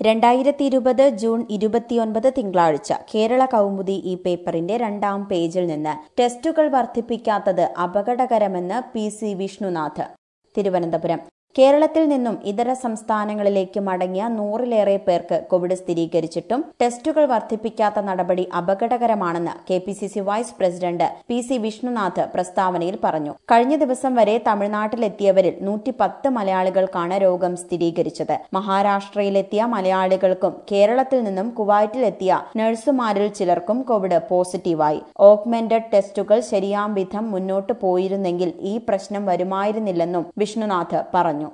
രണ്ടായിരത്തി ഇരുപത് ജൂൺ ഇരുപത്തിയൊൻപത് തിങ്കളാഴ്ച കേരള കൗമുദി ഈ പേപ്പറിന്റെ രണ്ടാം പേജിൽ നിന്ന് ടെസ്റ്റുകൾ വർദ്ധിപ്പിക്കാത്തത് അപകടകരമെന്ന് പി സി വിഷ്ണുനാഥ് തിരുവനന്തപുരം കേരളത്തിൽ നിന്നും ഇതര സംസ്ഥാനങ്ങളിലേക്ക് മടങ്ങിയ നൂറിലേറെ പേർക്ക് കോവിഡ് സ്ഥിരീകരിച്ചിട്ടും ടെസ്റ്റുകൾ വർദ്ധിപ്പിക്കാത്ത നടപടി അപകടകരമാണെന്ന് K P C C vice president P C Vishnunath പ്രസ്താവനയിൽ പറഞ്ഞു കഴിഞ്ഞ ദിവസം വരെ തമിഴ്നാട്ടിലെത്തിയവരിൽ നൂറ്റി പത്ത് മലയാളികൾക്കാണ് രോഗം സ്ഥിരീകരിച്ചത് മഹാരാഷ്ട്രയിലെത്തിയ മലയാളികൾക്കും കേരളത്തിൽ നിന്നും കുവൈറ്റിലെത്തിയ നഴ്സുമാരിൽ ചിലർക്കും കോവിഡ് പോസിറ്റീവായി ഓഗ്മെന്റഡ് ടെസ്റ്റുകൾ ശരിയാം വിധം മുന്നോട്ട് പോയിരുന്നെങ്കിൽ ഈ പ്രശ്നം വരുമായിരുന്നില്ലെന്നും വിഷ്ണുനാഥ് പറഞ്ഞു